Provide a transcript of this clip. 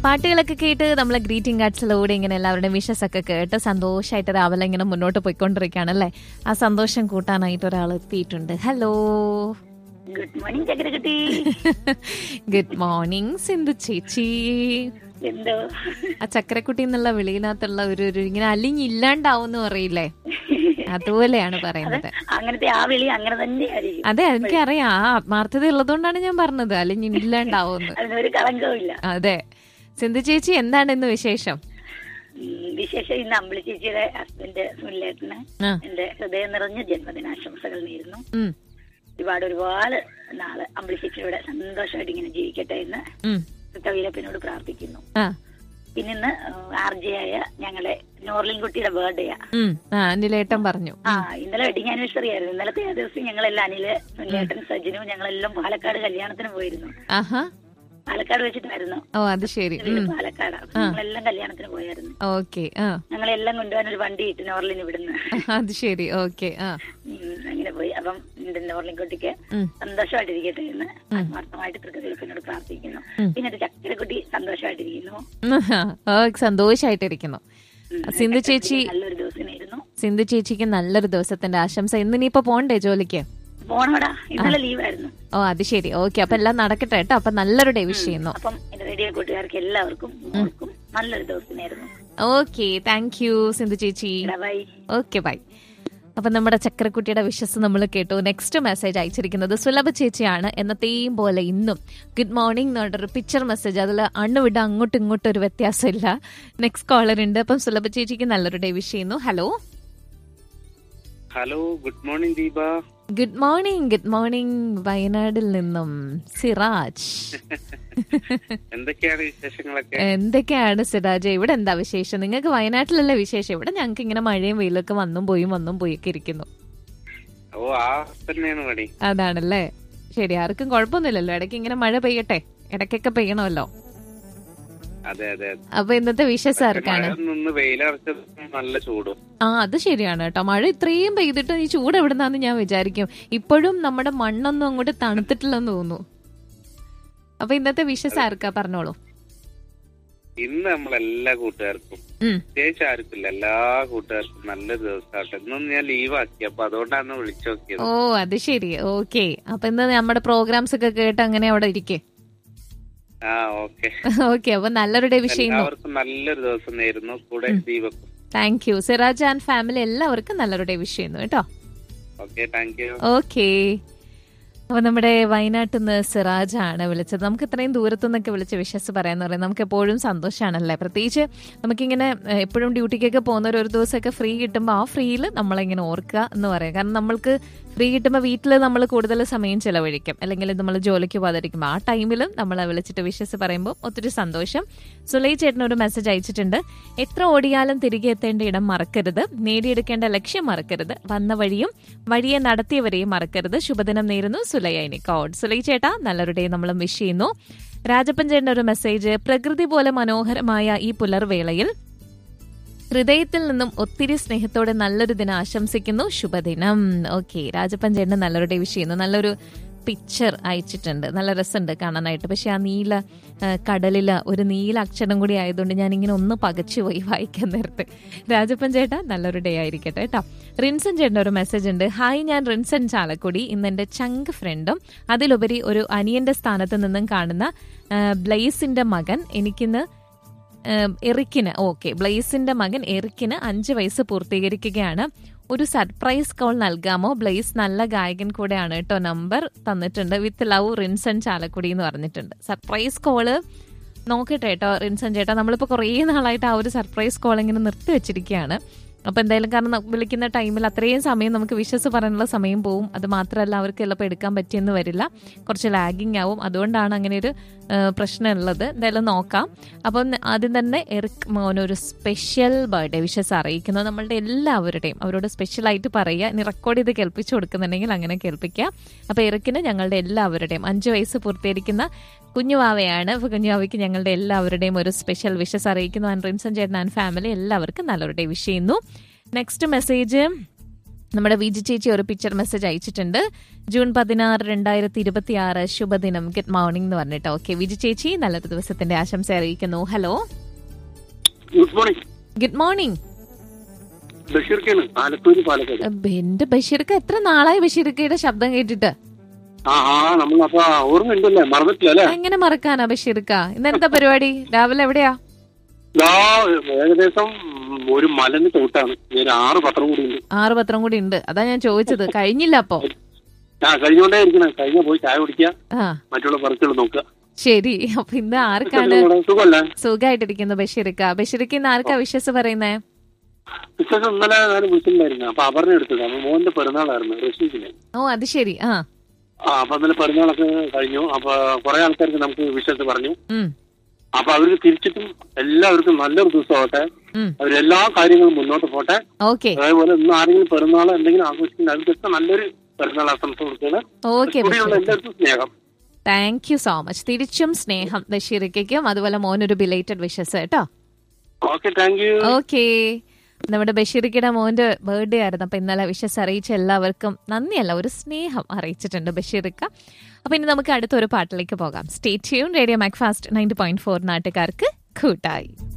പാട്ടുകളൊക്കെ കേട്ട് നമ്മളെ ഗ്രീറ്റിംഗ് കാർഡ്സിലൂടെ ഇങ്ങനെ എല്ലാവരുടെ വിഷസ് ഒക്കെ കേട്ട് സന്തോഷമായിട്ട് രാവിലെ ഇങ്ങനെ മുന്നോട്ട് പോയിക്കൊണ്ടിരിക്കുകയാണ് അല്ലേ ആ സന്തോഷം കൂട്ടാനായിട്ട് ഒരാൾ എത്തിയിട്ടുണ്ട് ഹലോ ഗുഡ് മോർണിംഗ് ചക്കരക്കുട്ടി ഗുഡ് മോർണിംഗ് സിന്ധു ചേച്ചി എന്തോ ആ ചക്കരക്കുട്ടി എന്നുള്ള വിളിയിനകത്തുള്ള ഒരു ഒരു ഇങ്ങനെ അലിഞ്ഞില്ലാണ്ടാവും പറയില്ലേ അതുപോലെയാണ് പറയുന്നത് അങ്ങനത്തെ ആ വിളി അങ്ങനെ തന്നെ ആയിരിക്കും അതെ എനിക്കറിയാം ആ ആത്മാർത്ഥത ഉള്ളതുകൊണ്ടാണ് ഞാൻ പറഞ്ഞത് അലിഞ്ഞില്ലാണ്ടാവുമെന്ന് അതിനൊരു കളങ്കവും ഇല്ല അതെ സിന്ധു ചേച്ചി എന്താണ് ഇന്ന് വിശേഷം ഉം, വിശേഷം ഇന്ന് അമ്പിളി ചേച്ചിയുടെ ഹസ്ബൻഡ് സുനിലേട്ടന് ആ എന്റെ ഹൃദയം നിറഞ്ഞ ജന്മദിനാശംസകൾ നേരുന്നു ഉം, ഒരുപാട് ഒരുപാട് നാള് അമ്പിളി ചേച്ചിയുടെ സന്തോഷമായിട്ട് ഇങ്ങനെ ജീവിക്കട്ടെ എന്ന് ഉം, കവിരപ്പനോട് പ്രാർത്ഥിക്കുന്നു ആ പിന്നെ ഇന്ന് ആർ ജെ ആയ ഞങ്ങളെ നോർലിൻകുട്ടിയുടെ ബർത്ത്ഡേയാ ഉം, ആ അനിലേട്ടൻ പറഞ്ഞു ആ ഇന്നലെ വെഡിങ് ആനിവേഴ്സറി ആയിരുന്നു ഇന്നലത്തെ ആ ദിവസം ഞങ്ങളെല്ലാം അനില് സുനിലേട്ടൻ സജിനും ഞങ്ങളെല്ലാം പാലക്കാട് കല്യാണത്തിന് പോയിരുന്നു ആഹാ പാലക്കാട് വെച്ചിട്ടായിരുന്നു ഓ അത് ശരി ഇത് ഉം, പാലക്കാട് അപ്പൊ ഞങ്ങളെല്ലാം കല്യാണത്തിന് പോയായിരുന്നു ഓക്കെ ആ ഞങ്ങളെല്ലാം കൊണ്ടുപോകാൻ ഒരു വണ്ടി ഇട്ട് നോർലിന് ഇവിടുന്ന് അത് ശരി ഓക്കെ ആ ഉം, അങ്ങനെ പോയി അപ്പം എന്റെ നോർലിൻ കുട്ടിക്ക് ഉം, സന്തോഷമായിട്ടിരിക്കട്ടെ എന്ന് ആത്മാർത്ഥമായിട്ട് തൃക്കതിരപ്പനോട് പ്രാർത്ഥിക്കുന്നു ഉം. പിന്നെ ഒരു ചക്കരക്കുട്ടി സന്തോഷമായിട്ടിരിക്കുന്നു ഓ സന്തോഷായിട്ടിരിക്കുന്നു ഉം, സിന്ധു ചേച്ചി നല്ലൊരു ദിവസമായിരുന്നു സിന്ധു ചേച്ചിക്ക് നല്ലൊരു ദിവസത്തിന്റെ ആശംസ ഇന്ന് ഇനിയിപ്പോ പോണ്ടേ ജോലിക്ക് പോണോടാ ഇന്നലെ ലീവായിരുന്നു ഓ അത് ശരി ഓക്കെ അപ്പൊ എല്ലാം നടക്കട്ടെ കേട്ടോ അപ്പൊ നല്ലൊരു ഡേ വിഷ് ചെയ്യുന്നു അപ്പം എന്റെ റേഡിയോ കൂട്ടുകാർക്ക് എല്ലാവർക്കും മോൾക്കും നല്ലൊരു ദിവസമായിരുന്നു ഓക്കെ താങ്ക് യു സിന്ധു ചേച്ചി ബൈ ഓക്കെ ബൈ അപ്പൊ നമ്മുടെ ചക്രക്കുട്ടിയുടെ വിശ്വസ് നമ്മൾ കേട്ടു നെക്സ്റ്റ് മെസ്സേജ് അയച്ചിരിക്കുന്നത് സുലഭ ചേച്ചിയാണ് എന്നത്തെയും പോലെ ഇന്നും ഗുഡ് മോർണിംഗ് എന്ന് പറഞ്ഞൊരു പിക്ചർ മെസ്സേജ് അതിൽ അണ്ണുവിട അങ്ങോട്ടും ഇങ്ങോട്ടും ഒരു വ്യത്യാസമില്ല നെക്സ്റ്റ് കോളർ ഉണ്ട് അപ്പം സുലഭ ചേച്ചിക്ക് നല്ലൊരു ഡേ വിഷ് ചെയ്യുന്നു hello hello good morning Deepa good morning good morning വയനാടിൽ നിന്നും സിറാജ് എന്തൊക്കെയാണ് വിശേഷങ്ങളൊക്കെ എന്തൊക്കെയാണ് സിറാജ് ഇവിടെ എന്താ വിശേഷം നിങ്ങൾക്ക് വയനാട്ടിലല്ലേ വിശേഷം ഇവിടെ ഞങ്ങൾക്ക് ഇങ്ങനെ മഴയും വെയിലൊക്കെ വന്നും പോയും വന്നും പോയൊക്കെ ഇരിക്കുന്നു ഓ ആ തന്നെയാണ് പണി അതാണല്ലേ ശരി ആർക്കും കുഴപ്പമൊന്നുമില്ലല്ലോ ഇടയ്ക്ക് ഇങ്ങനെ മഴ പെയ്യട്ടെ ഇടയ്ക്കൊക്കെ പെയ്യണമല്ലോ അതെ അതെ അതെ. അപ്പൊ ഇന്നത്തെ വിഷസ് ആർക്കാണ് മഴ നിന്ന് വെയിലറച്ചത് നല്ല ചൂടും ആ അത് ശരിയാണ് കേട്ടോ മഴ ഇത്രയും പെയ്തിട്ട് ഈ ചൂട് എവിടുന്നാന്ന് ഞാൻ വിചാരിക്കും ഇപ്പോഴും നമ്മുടെ മണ്ണൊന്നും അങ്ങോട്ട് തണുത്തിട്ടില്ലെന്ന് തോന്നുന്നു അപ്പൊ ഇന്നത്തെ വിഷസ് ആർക്കാ പറഞ്ഞോളൂ ഇന്ന് നമ്മളെല്ലാ കൂട്ടുകാർക്കും ഉം പ്രത്യേകിച്ച് ആർക്കില്ല എല്ലാ കൂട്ടുകാർക്കും നല്ലൊരു ദിവസമാട്ടെ ഇന്നൊന്നും ഞാൻ ലീവ് ആക്കി അപ്പൊ അതുകൊണ്ടാണ് വിളിച്ചു നോക്കിയത് ഓ അത് ശരി ഓക്കെ അപ്പൊ ഇന്ന് നമ്മുടെ പ്രോഗ്രാംസ് ഒക്കെ കേട്ട് അങ്ങനെ അവിടെ ഇരിക്കേ ആ ഓക്കെ ഓക്കെ അപ്പൊ നല്ലൊരു ഡേ വിഷ് ചെയ്യുന്നു എല്ലാവർക്കും നല്ലൊരു ദിവസം നേരുന്നു കൂടെ ദീപക്കും thank you Siraj and family എല്ലാവർക്കും നല്ലൊരു ഡേ വിഷ് ചെയ്യുന്നു കേട്ടോ ഓക്കെ താങ്ക് യു ഓക്കെ അപ്പൊ നമ്മുടെ വയനാട്ടിൽ നിന്ന് സിറാജ് ആണ് വിളിച്ചത് നമുക്ക് ഇത്രയും ദൂരത്തു നിന്നൊക്കെ വിളിച്ച് വിശ്വസ് പറയാന്ന് പറയുന്നത് നമുക്ക് എപ്പോഴും സന്തോഷമാണല്ലേ പ്രത്യേകിച്ച് നമുക്കിങ്ങനെ ഏഹ്, എപ്പോഴും ഡ്യൂട്ടിക്കൊക്കെ പോകുന്നവർ ഒരു ദിവസമൊക്കെ ഫ്രീ കിട്ടുമ്പോൾ ആ ഫ്രീയിൽ നമ്മളിങ്ങനെ ഓർക്കുക എന്ന് പറയാം കാരണം നമ്മൾക്ക് ഫ്രീ കിട്ടുമ്പോൾ വീട്ടിൽ നമ്മൾ കൂടുതൽ സമയം ചിലവഴിക്കും അല്ലെങ്കിൽ നമ്മൾ ജോലിക്ക് പോകാതിരിക്കുമ്പോൾ ആ ടൈമിലും നമ്മളെ വിളിച്ചിട്ട് വിശ്വസ് പറയുമ്പോൾ ഒത്തിരി സന്തോഷം സുലൈ ചേട്ടൻ ഒരു മെസ്സേജ് അയച്ചിട്ടുണ്ട് എത്ര ഓടിയാലും തിരികെ എത്തേണ്ട ഇടം മറക്കരുത് നേടിയെടുക്കേണ്ട ലക്ഷ്യം മറക്കരുത് വന്ന വഴിയും വഴിയെ നടത്തിയവരെയും മറക്കരുത് ശുഭദിനം നേരുന്നു സുലൈനി കോഡ് സുലൈ ചേട്ടാ നല്ലൊരു ഡേ നമ്മളും വിഷ് ചെയ്യുന്നു രാജപ്പൻ ചേട്ടൻ്റെ ഒരു മെസ്സേജ് പ്രകൃതി പോലെ മനോഹരമായ ഈ പുലർവേളയിൽ ഹൃദയത്തിൽ നിന്നും ഒത്തിരി സ്നേഹത്തോടെ നല്ലൊരു ദിനം ആശംസിക്കുന്നു ശുഭദിനം ഓക്കെ രാജപ്പൻ ചേട്ടൻ നല്ലൊരു ഡേ വിഷ് ചെയ്യുന്നു നല്ലൊരു പിക്ചർ അയച്ചിട്ടുണ്ട് നല്ല രസമുണ്ട് കാണാനായിട്ട് പക്ഷെ ആ നീല ആ, കടലില് ഒരു നീല അക്ഷരം കൂടി ആയതുകൊണ്ട് ഞാൻ ഇങ്ങനെ ഒന്ന് പകച്ചു പോയി വായിക്കാൻ നേരത്ത് രാജപ്പൻ ചേട്ടാ നല്ലൊരു ഡേ ആയിരിക്കട്ടെ കേട്ടോ റിൻസൻ ചേട്ടൻ്റെ ഒരു മെസ്സേജ് ഉണ്ട് ഹായ് ഞാൻ റിൻസൻ ചാലക്കുടി ഇന്ന് എൻ്റെ ചങ്ക് ഫ്രണ്ടും അതിലുപരി ഒരു അനിയന്റെ സ്ഥാനത്ത് നിന്നും കാണുന്ന ആ, ബ്ലെയ്സിന്റെ മകൻ എനിക്കിന്ന് ഏം, എറിക്കിന് ഓക്കെ ബ്ലെയ്സിന്റെ മകൻ എറിക്കിന് അഞ്ച് വയസ്സ് പൂർത്തീകരിക്കുകയാണ് ഒരു സർപ്രൈസ് കോൾ നൽകാമോ ബ്ലെയ്സ് നല്ല ഗായകൻ കൂടെയാണ് കേട്ടോ നമ്പർ തന്നിട്ടുണ്ട് വിത്ത് ലവ് റിൻസൺ ചാലക്കുടി എന്ന് പറഞ്ഞിട്ടുണ്ട് സർപ്രൈസ് കോള് നോക്കട്ടെ കേട്ടോ റിൻസൺ ചേട്ടാ നമ്മളിപ്പോൾ കുറേ നാളായിട്ട് ആ ഒരു സർപ്രൈസ് കോൾ ഇങ്ങനെ നിർത്തി വെച്ചിരിക്കുകയാണ് അപ്പോൾ എന്തായാലും കാരണം ന- വിളിക്കുന്ന ടൈമിൽ അത്രയും സമയം നമുക്ക് വിശ്വസ് പറയാനുള്ള സമയം പോവും അത് മാത്രമല്ല അവർക്ക് ചിലപ്പോൾ എടുക്കാൻ പറ്റിയെന്ന് വരില്ല കുറച്ച് ലാഗിങ് ആവും അതുകൊണ്ടാണ് അങ്ങനെ ഒരു പ്രശ്നം ഉള്ളത് എന്തായാലും നോക്കാം അപ്പം ആദ്യം തന്നെ എറിക് മോനൊരു സ്പെഷ്യൽ ബർത്ത്ഡേ വിഷസ് അറിയിക്കുന്നു നമ്മളുടെ എല്ലാവരുടെയും അവരോട് സ്പെഷ്യലായിട്ട് പറയുക ഇനി റെക്കോർഡ് ചെയ്ത് കേൾപ്പിച്ചു കൊടുക്കുന്നുണ്ടെങ്കിൽ അങ്ങനെ കേൾപ്പിക്കുക അപ്പോൾ എറിക്കിന് ഞങ്ങളുടെ എല്ലാവരുടെയും അഞ്ച് വയസ്സ് പൂർത്തീകരിക്കുന്ന കുഞ്ഞുവാവയാണ് അപ്പോൾ കുഞ്ഞുവാവയ്ക്ക് ഞങ്ങളുടെ എല്ലാവരുടെയും ഒരു സ്പെഷ്യൽ വിഷസ് അറിയിക്കുന്നു ആൻഡ് റിൻസൺ ചേട്ടൻ ആൻഡ് ഫാമിലി എല്ലാവർക്കും നല്ലൊരു ഡേ വിഷ് ചെയ്യുന്നു നെക്സ്റ്റ് മെസ്സേജ് നമ്മുടെ വിജി ചേച്ചി ഒരു പിക്ചർ മെസ്സേജ് അയച്ചിട്ടുണ്ട് ജൂൺ പതിനാറ് രണ്ടായിരത്തി ഇരുപത്തി ആറ് ശുഭദിനം ഗുഡ് മോർണിംഗ് എന്ന് പറഞ്ഞിട്ട് ഓക്കെ വിജി ചേച്ചി നല്ലൊരു ദിവസത്തിന്റെ ആശംസ അറിയിക്കുന്നു hello good morning good morning ബഷീർക്കാണ് ആലത്തൂര് പാലക്കാട് എന്റെ ബഷീർക്ക് എത്ര നാളായി ബഷീർക്കയുടെ ശബ്ദം കേട്ടിട്ട് ആ ആ നമ്മൾ അപ്പൊ ഓർമ്മയുണ്ടല്ലേ മറന്നിട്ടില്ല അല്ലേ എങ്ങനെ മറക്കാനാ ബഷീർക്ക ഇന്നെന്താ പരിപാടി രാവിലെ എവിടെയാ ദാ ഏകദേശം ഒരു മലന്റെ തോട്ടാണ് ഒരു ആറ് പത്രം കൂടി ഉണ്ട് ആറ് പത്രം കൂടി ഉണ്ട് അതാ ഞാൻ ചോദിച്ചത് കഴിഞ്ഞില്ല അപ്പോ ആ കഴിഞ്ഞോണ്ടേ ഇരിക്കണം കഴിഞ്ഞ പോയി ചായ കുടിക്കുക ആ മറ്റുള്ള വർക്കുകൾ നോക്കുക ശരി അപ്പൊ ഇന്ന് ആർക്കാണ് നിങ്ങളുടെ സുഖമല്ലേ സുഖമായിട്ടിരിക്കുന്നു ബഷീർക്ക ബഷീർക്ക് ഇന്ന് ആർക്കാ വിശ്വസ് പറയുന്നേ വിശേഷം ഇന്നലെ ഞാൻ വിളിച്ചിട്ടുണ്ടായിരുന്നു അപ്പൊ അപർണ എടുത്തത് അപ്പൊ മോന്റെ പെരുന്നാളായിരുന്നു റഷീദിന് ഓ അത് ശരി ആ ആ അപ്പൊ ഇന്നലെ പെരുന്നാളൊക്കെ കഴിഞ്ഞു അപ്പൊ കുറെ ആൾക്കാർക്ക് നമുക്ക് വിശ്വസ് പറഞ്ഞു ഉം അപ്പൊ അവർക്ക് തിരിച്ചിട്ടും എല്ലാവർക്കും നല്ലൊരു ദിവസമാവട്ടെ ഉം അവരെല്ലാ കാര്യങ്ങളും മുന്നോട്ട് പോട്ടെ ഓക്കെ അതേപോലെ ഇന്ന് ആരെങ്കിലും പെരുന്നാൾ എന്തെങ്കിലും ആഘോഷിക്കുന്ന അവർക്കൊക്കെ നല്ലൊരു പെരുന്നാൾ ആശംസ കൊടുക്കുകയാണ് ഓക്കെ കൂടിയുള്ള ബഷീർ എല്ലാവർക്കും സ്നേഹം താങ്ക് യു സോ മച്ച് തിരിച്ചും സ്നേഹം ബഷീർക്കും അതുപോലെ മോനൊരു ബിലേറ്റഡ് വിഷസ് കേട്ടോ ഓക്കെ താങ്ക് യു ഓക്കെ നമ്മുടെ ബഷീർക്കയുടെ മോന്റെ ബർത്ത്ഡേ ആയിരുന്നു അപ്പൊ ഇന്നലെ വിഷസ് അറിയിച്ച എല്ലാവർക്കും നന്ദിയല്ല ഒരു സ്നേഹം അറിയിച്ചിട്ടുണ്ട് ബഷീർക്ക അപ്പൊ ഇനി നമുക്ക് അടുത്ത ഒരു പാട്ടിലേക്ക് പോകാം stay tune radio Macfast ninety point four നാട്ടുകാർക്ക് കൂട്ടായി